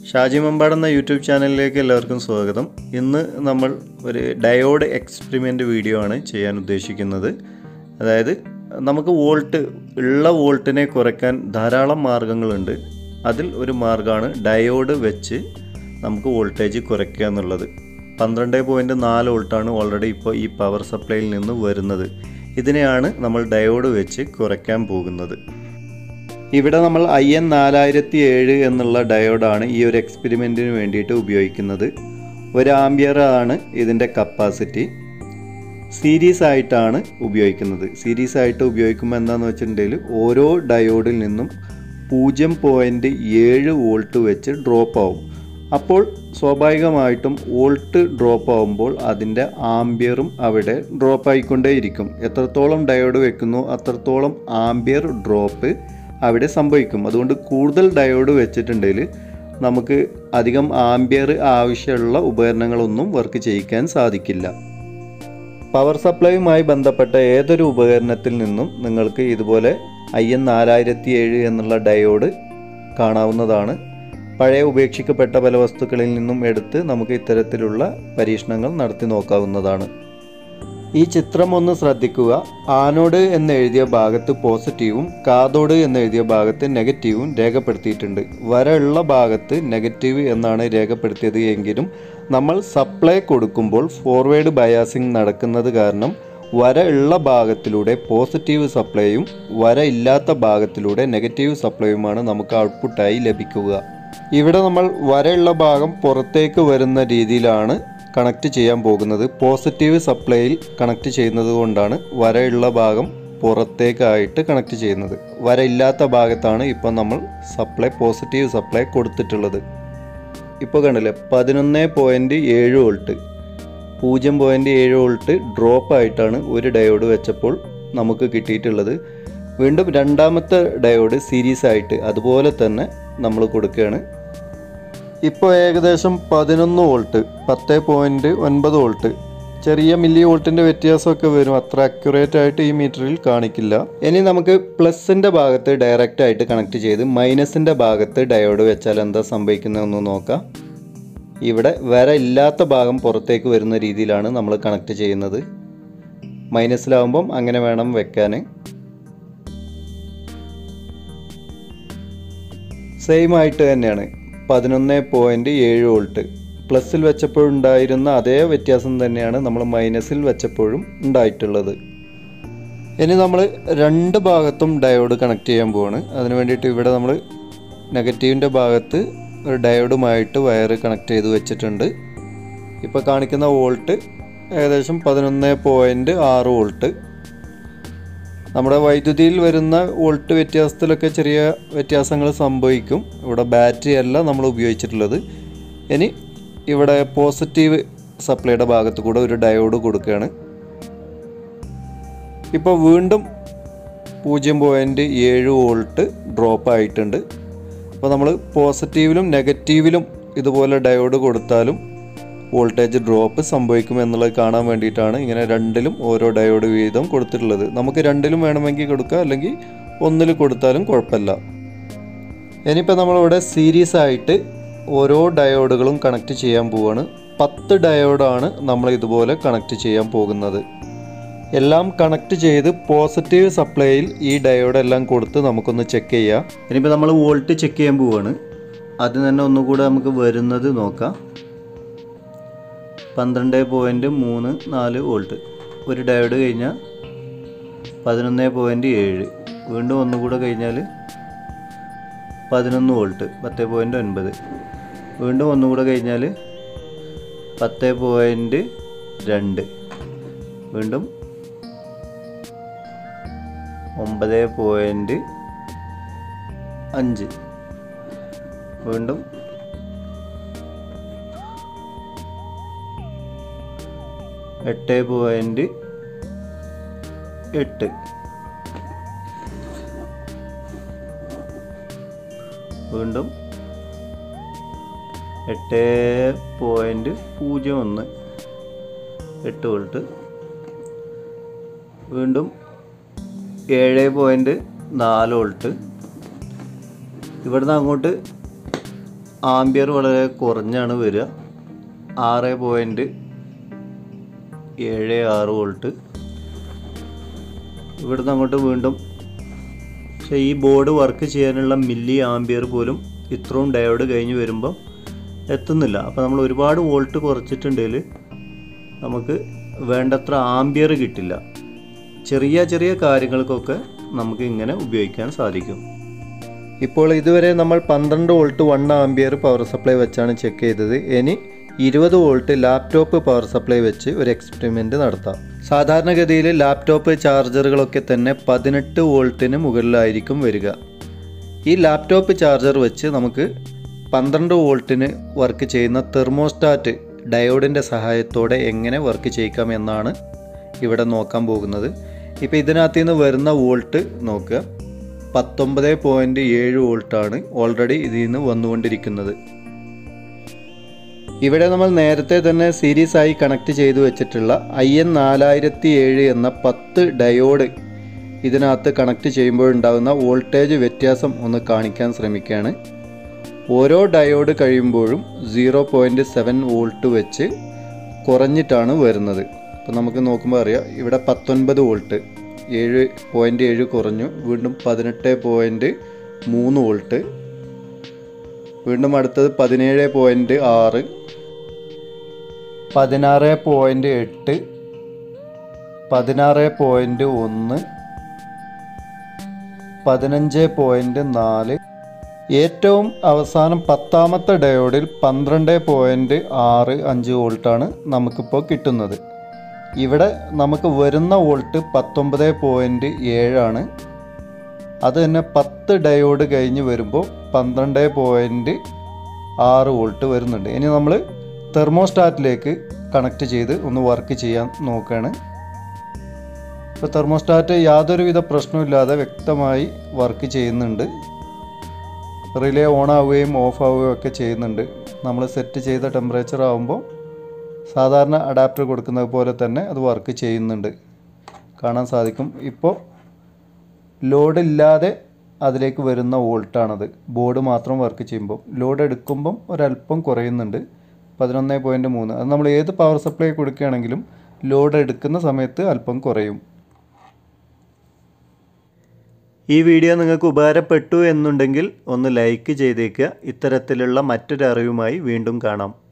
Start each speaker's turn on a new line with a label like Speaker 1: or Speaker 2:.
Speaker 1: ഷാജി മമ്പാട് എന്ന യൂട്യൂബ് ചാനലിലേക്ക് എല്ലാവർക്കും സ്വാഗതം ഇന്ന് നമ്മൾ ഒരു ഡയോഡ് എക്സ്പെരിമെൻ്റ് വീഡിയോ ആണ് ചെയ്യാൻ ഉദ്ദേശിക്കുന്നത് അതായത് നമുക്ക് വോൾട്ട് ഉള്ള വോൾട്ടിനെ കുറയ്ക്കാൻ ധാരാളം മാർഗങ്ങളുണ്ട് അതിൽ ഒരു മാർഗ്ഗമാണ് ഡയോഡ് വെച്ച് നമുക്ക് വോൾട്ടേജ് കുറയ്ക്കുക എന്നുള്ളത് പന്ത്രണ്ട് പോയിൻറ്റ് നാല് വോൾട്ടാണ് ഓൾറെഡി ഇപ്പോൾ ഈ പവർ സപ്ലൈയിൽ നിന്ന് വരുന്നത് ഇതിനെയാണ് നമ്മൾ ഡയോഡ് വെച്ച് കുറയ്ക്കാൻ പോകുന്നത് ഇവിടെ നമ്മൾ ഐ എൻ നാലായിരത്തി ഏഴ് എന്നുള്ള ഡയോഡാണ് ഈ ഒരു എക്സ്പെരിമെൻറ്റിന് വേണ്ടിയിട്ട് ഉപയോഗിക്കുന്നത് ഒരു ആംബിയർ ആണ് ഇതിൻ്റെ കപ്പാസിറ്റി സീരീസ് ആയിട്ടാണ് ഉപയോഗിക്കുന്നത് സീരീസ് ആയിട്ട് ഉപയോഗിക്കുമ്പോൾ എന്താണെന്ന് വെച്ചിട്ടുണ്ടെങ്കിൽ ഓരോ ഡയോഡിൽ നിന്നും പൂജ്യം പോയിൻറ്റ് ഏഴ് വോൾട്ട് വെച്ച് ഡ്രോപ്പ് ആവും അപ്പോൾ സ്വാഭാവികമായിട്ടും വോൾട്ട് ഡ്രോപ്പ് ആവുമ്പോൾ അതിൻ്റെ ആംബിയറും അവിടെ ഡ്രോപ്പ് ആയിക്കൊണ്ടേയിരിക്കും എത്രത്തോളം ഡയോഡ് വെക്കുന്നു അത്രത്തോളം ആംബിയർ ഡ്രോപ്പ് അവിടെ സംഭവിക്കും അതുകൊണ്ട് കൂടുതൽ ഡയോഡ് വെച്ചിട്ടുണ്ടെങ്കിൽ നമുക്ക് അധികം ആംബിയർ ആവശ്യമുള്ള ഉപകരണങ്ങളൊന്നും വർക്ക് ചെയ്യിക്കാൻ സാധിക്കില്ല പവർ സപ്ലൈയുമായി ബന്ധപ്പെട്ട ഏതൊരു ഉപകരണത്തിൽ നിന്നും നിങ്ങൾക്ക് ഇതുപോലെ ഐ എൻ നാലായിരത്തി ഏഴ് എന്നുള്ള ഡയോഡ് കാണാവുന്നതാണ് പഴയ ഉപേക്ഷിക്കപ്പെട്ട പല വസ്തുക്കളിൽ നിന്നും എടുത്ത് നമുക്ക് ഇത്തരത്തിലുള്ള പരീക്ഷണങ്ങൾ നടത്തി നോക്കാവുന്നതാണ് ഈ ചിത്രം ഒന്ന് ശ്രദ്ധിക്കുക ആനോഡ് എന്ന് എഴുതിയ ഭാഗത്ത് പോസിറ്റീവും കാതോഡ് എന്ന് എഴുതിയ ഭാഗത്ത് നെഗറ്റീവും രേഖപ്പെടുത്തിയിട്ടുണ്ട് വര ഉള്ള ഭാഗത്ത് നെഗറ്റീവ് എന്നാണ് രേഖപ്പെടുത്തിയത് എങ്കിലും നമ്മൾ സപ്ലൈ കൊടുക്കുമ്പോൾ ഫോർവേഡ് ബയാസിംഗ് നടക്കുന്നത് കാരണം വര ഉള്ള ഭാഗത്തിലൂടെ പോസിറ്റീവ് സപ്ലൈയും വര ഇല്ലാത്ത ഭാഗത്തിലൂടെ നെഗറ്റീവ് സപ്ലൈയുമാണ് നമുക്ക് ഔട്ട്പുട്ടായി ലഭിക്കുക ഇവിടെ നമ്മൾ വരയുള്ള ഭാഗം പുറത്തേക്ക് വരുന്ന രീതിയിലാണ് കണക്ട് ചെയ്യാൻ പോകുന്നത് പോസിറ്റീവ് സപ്ലൈയിൽ കണക്ട് ചെയ്യുന്നത് കൊണ്ടാണ് വരയുള്ള ഭാഗം പുറത്തേക്കായിട്ട് കണക്ട് ചെയ്യുന്നത് വര ഇല്ലാത്ത ഭാഗത്താണ് ഇപ്പോൾ നമ്മൾ സപ്ലൈ പോസിറ്റീവ് സപ്ലൈ കൊടുത്തിട്ടുള്ളത് ഇപ്പോൾ കണ്ടില്ലേ പതിനൊന്ന് പോയിൻറ്റ് ഏഴ് വോൾട്ട് പൂജ്യം പോയിൻറ്റ് ഏഴ് വോൾട്ട് ഡ്രോപ്പ് ആയിട്ടാണ് ഒരു ഡയോഡ് വെച്ചപ്പോൾ നമുക്ക് കിട്ടിയിട്ടുള്ളത് വീണ്ടും രണ്ടാമത്തെ ഡയോഡ് സീരീസ് ആയിട്ട് അതുപോലെ തന്നെ നമ്മൾ കൊടുക്കുകയാണ് ഇപ്പോൾ ഏകദേശം പതിനൊന്ന് വോൾട്ട് പത്ത് പോയിൻറ്റ് ഒൻപത് വോൾട്ട് ചെറിയ മില്ലി വോൾട്ടിൻ്റെ വ്യത്യാസമൊക്കെ വരും അത്ര അക്യുറേറ്റ് ആയിട്ട് ഈ മീറ്ററിൽ കാണിക്കില്ല ഇനി നമുക്ക് പ്ലസിൻ്റെ ഭാഗത്ത് ഡയറക്റ്റ് ആയിട്ട് കണക്ട് ചെയ്ത് മൈനസിൻ്റെ ഭാഗത്ത് ഡയോഡ് വെച്ചാൽ എന്താ സംഭവിക്കുന്നതെന്ന് നോക്കാം ഇവിടെ വര ഇല്ലാത്ത ഭാഗം പുറത്തേക്ക് വരുന്ന രീതിയിലാണ് നമ്മൾ കണക്ട് ചെയ്യുന്നത് മൈനസിലാവുമ്പം അങ്ങനെ വേണം വെക്കാൻ സെയിം ആയിട്ട് തന്നെയാണ് പതിനൊന്ന് പോയിൻറ്റ് ഏഴ് വോൾട്ട് പ്ലസ്സിൽ വെച്ചപ്പോഴുണ്ടായിരുന്ന അതേ വ്യത്യാസം തന്നെയാണ് നമ്മൾ മൈനസിൽ വെച്ചപ്പോഴും ഉണ്ടായിട്ടുള്ളത് ഇനി നമ്മൾ രണ്ട് ഭാഗത്തും ഡയോഡ് കണക്ട് ചെയ്യാൻ പോവാണ് അതിന് വേണ്ടിയിട്ട് ഇവിടെ നമ്മൾ നെഗറ്റീവിൻ്റെ ഭാഗത്ത് ഒരു ഡയോഡുമായിട്ട് വയർ കണക്ട് ചെയ്ത് വെച്ചിട്ടുണ്ട് ഇപ്പോൾ കാണിക്കുന്ന വോൾട്ട് ഏകദേശം പതിനൊന്ന് പോയിൻറ്റ് ആറ് വോൾട്ട് നമ്മുടെ വൈദ്യുതിയിൽ വരുന്ന വോൾട്ട് വ്യത്യാസത്തിലൊക്കെ ചെറിയ വ്യത്യാസങ്ങൾ സംഭവിക്കും ഇവിടെ ബാറ്ററി അല്ല നമ്മൾ ഉപയോഗിച്ചിട്ടുള്ളത് ഇനി ഇവിടെ പോസിറ്റീവ് സപ്ലൈയുടെ ഭാഗത്ത് കൂടെ ഒരു ഡയോഡ് കൊടുക്കുകയാണ് ഇപ്പോൾ വീണ്ടും പൂജ്യം പോയിൻറ്റ് ഏഴ് വോൾട്ട് ഡ്രോപ്പ് ആയിട്ടുണ്ട് അപ്പോൾ നമ്മൾ പോസിറ്റീവിലും നെഗറ്റീവിലും ഇതുപോലെ ഡയോഡ് കൊടുത്താലും വോൾട്ടേജ് ഡ്രോപ്പ് സംഭവിക്കും എന്നുള്ളത് കാണാൻ വേണ്ടിയിട്ടാണ് ഇങ്ങനെ രണ്ടിലും ഓരോ ഡയോഡ് വീതം കൊടുത്തിട്ടുള്ളത് നമുക്ക് രണ്ടിലും വേണമെങ്കിൽ കൊടുക്കാം അല്ലെങ്കിൽ ഒന്നിൽ കൊടുത്താലും കുഴപ്പമില്ല ഇനിയിപ്പോൾ നമ്മളിവിടെ സീരീസ് ആയിട്ട് ഓരോ ഡയോഡുകളും കണക്ട് ചെയ്യാൻ പോവാണ് പത്ത് ഡയോഡാണ് നമ്മൾ ഇതുപോലെ കണക്ട് ചെയ്യാൻ പോകുന്നത് എല്ലാം കണക്ട് ചെയ്ത് പോസിറ്റീവ് സപ്ലൈയിൽ ഈ ഡയോഡ് എല്ലാം കൊടുത്ത് നമുക്കൊന്ന് ചെക്ക് ചെയ്യാം ഇനിയിപ്പോൾ നമ്മൾ വോൾട്ട് ചെക്ക് ചെയ്യാൻ പോവാണ് ആദ്യം തന്നെ ഒന്നുകൂടെ നമുക്ക് വരുന്നത് നോക്കാം പന്ത്രണ്ട് പോയിൻറ്റ് മൂന്ന് നാല് വോൾട്ട് ഒരു ഡയോഡ് കഴിഞ്ഞാൽ പതിനൊന്ന് പോയിൻറ്റ് ഏഴ് വീണ്ടും ഒന്നുകൂടെ കഴിഞ്ഞാൽ പതിനൊന്ന് വോൾട്ട് പത്ത് പോയിൻറ്റ് ഒൻപത് വീണ്ടും ഒന്നുകൂടെ കഴിഞ്ഞാൽ പത്ത് പോയിൻറ്റ് രണ്ട് വീണ്ടും ഒമ്പത് പോയിൻറ്റ് അഞ്ച് വീണ്ടും എട്ട് പോയിൻറ്റ് എട്ട് വീണ്ടും എട്ട് പോയിൻറ്റ് പൂജ്യം ഒന്ന് എട്ട് വോൾട്ട് വീണ്ടും ഏഴ് പോയിൻറ്റ് നാല് വോൾട്ട് ഇവിടുന്ന് അങ്ങോട്ട് ആംബിയർ വളരെ കുറഞ്ഞാണ് വരിക ആറ് പോയിൻറ്റ് ഏഴ് ആറ് വോൾട്ട് ഇവിടുന്ന് അങ്ങോട്ട് വീണ്ടും പക്ഷേ ഈ ബോർഡ് വർക്ക് ചെയ്യാനുള്ള മില്ലി ആംബിയർ പോലും ഇത്രയും ഡയോഡ് കഴിഞ്ഞ് വരുമ്പം എത്തുന്നില്ല അപ്പോൾ നമ്മൾ ഒരുപാട് വോൾട്ട് കുറച്ചിട്ടുണ്ടെങ്കിൽ നമുക്ക് വേണ്ടത്ര ആംബിയർ കിട്ടില്ല ചെറിയ ചെറിയ കാര്യങ്ങൾക്കൊക്കെ നമുക്ക് ഇങ്ങനെ ഉപയോഗിക്കാൻ സാധിക്കും ഇപ്പോൾ ഇതുവരെ നമ്മൾ പന്ത്രണ്ട് volt one ampere power supply വെച്ചാണ് ചെക്ക് ചെയ്തത് ഇനി ഇരുപത് വോൾട്ട് ലാപ്ടോപ്പ് പവർ സപ്ലൈ വെച്ച് ഒരു എക്സ്പെരിമെൻ്റ് നടത്താം സാധാരണഗതിയിൽ ലാപ്ടോപ്പ് ചാർജറുകളൊക്കെ തന്നെ പതിനെട്ട് വോൾട്ടിന് മുകളിലായിരിക്കും വരിക ഈ ലാപ്ടോപ്പ് ചാർജർ വെച്ച് നമുക്ക് പന്ത്രണ്ട് വോൾട്ടിന് വർക്ക് ചെയ്യുന്ന തെർമോസ്റ്റാറ്റ് ഡയോഡിൻ്റെ സഹായത്തോടെ എങ്ങനെ വർക്ക് ചെയ്യിക്കാം എന്നാണ് ഇവിടെ നോക്കാൻ പോകുന്നത് ഇപ്പോൾ ഇതിനകത്ത് നിന്ന് വരുന്ന വോൾട്ട് നോക്കുക പത്തൊമ്പത് പോയിൻറ്റ് ഏഴ് വോൾട്ടാണ് ഓൾറെഡി ഇതിൽ നിന്ന് വന്നുകൊണ്ടിരിക്കുന്നത് ഇവിടെ നമ്മൾ നേരത്തെ തന്നെ സീരീസ് ആയി കണക്ട് ചെയ്തു വെച്ചിട്ടുള്ള ഐ എൻ നാലായിരത്തി ഏഴ് എന്ന പത്ത് ഡയോഡ് ഇതിനകത്ത് കണക്ട് ചെയ്യുമ്പോഴുണ്ടാകുന്ന വോൾട്ടേജ് വ്യത്യാസം ഒന്ന് കാണിക്കാൻ ശ്രമിക്കുകയാണ് ഓരോ ഡയോഡ് കഴിയുമ്പോഴും സീറോ പോയിൻറ്റ് സെവൻ വോൾട്ട് വെച്ച് കുറഞ്ഞിട്ടാണ് വരുന്നത് അപ്പോൾ നമുക്ക് നോക്കുമ്പോൾ അറിയാം ഇവിടെ പത്തൊൻപത് വോൾട്ട് ഏഴ് പോയിൻറ്റ് ഏഴ് കുറഞ്ഞു വീണ്ടും പതിനെട്ട് പോയിൻറ്റ് മൂന്ന് വോൾട്ട് വീണ്ടും അടുത്തത് പതിനേഴ് പോയിൻറ്റ് ആറ് പതിനാറ് പോയിൻറ്റ് എട്ട് പതിനാറ് പോയിൻറ്റ് ഒന്ന് പതിനഞ്ച് പോയിൻറ്റ് നാല് ഏറ്റവും അവസാനം പത്താമത്തെ ഡയോഡിൽ പന്ത്രണ്ട് പോയിൻറ്റ് ആറ് അഞ്ച് വോൾട്ടാണ് നമുക്കിപ്പോൾ കിട്ടുന്നത് ഇവിടെ നമുക്ക് വരുന്ന വോൾട്ട് പത്തൊമ്പത് പോയിൻറ്റ് ഏഴാണ് അത് തന്നെ പത്ത് ഡയോഡ് കഴിഞ്ഞ് വരുമ്പോൾ പന്ത്രണ്ട് പോയിൻറ്റ് ആറ് വോൾട്ട് വരുന്നുണ്ട് ഇനി നമ്മൾ തെർമോസ്റ്റാറ്റിലേക്ക് കണക്ട് ചെയ്ത് ഒന്ന് വർക്ക് ചെയ്യാൻ നോക്കുകയാണ് ഇപ്പോൾ തെർമോസ്റ്റാറ്റ് യാതൊരുവിധ പ്രശ്നമില്ലാതെ വ്യക്തമായി വർക്ക് ചെയ്യുന്നുണ്ട് റിലേ ഓൺ ആവുകയും ഓഫ് ആവുകയും ഒക്കെ ചെയ്യുന്നുണ്ട് നമ്മൾ സെറ്റ് ചെയ്ത ടെമ്പറേച്ചർ ആകുമ്പോൾ സാധാരണ അഡാപ്റ്റർ കൊടുക്കുന്നത് പോലെ തന്നെ അത് വർക്ക് ചെയ്യുന്നുണ്ട് കാണാൻ സാധിക്കും ഇപ്പോൾ ലോഡ് ഇല്ലാതെ അതിലേക്ക് വരുന്ന വോൾട്ടാണത് ബോർഡ് മാത്രം വർക്ക് ചെയ്യുമ്പോൾ ലോഡ് എടുക്കുമ്പം ഒരല്പം കുറയുന്നുണ്ട് പതിനൊന്ന് പോയിൻറ്റ് മൂന്ന് അത് നമ്മൾ ഏത് പവർ സപ്ലൈ കൊടുക്കുകയാണെങ്കിലും ലോഡ് എടുക്കുന്ന സമയത്ത് അല്പം കുറയും ഈ വീഡിയോ നിങ്ങൾക്ക് ഉപകാരപ്പെട്ടു എന്നുണ്ടെങ്കിൽ ഒന്ന് ലൈക്ക് ചെയ്തേക്കുക ഇത്തരത്തിലുള്ള മറ്റൊരു അറിവുമായി വീണ്ടും കാണാം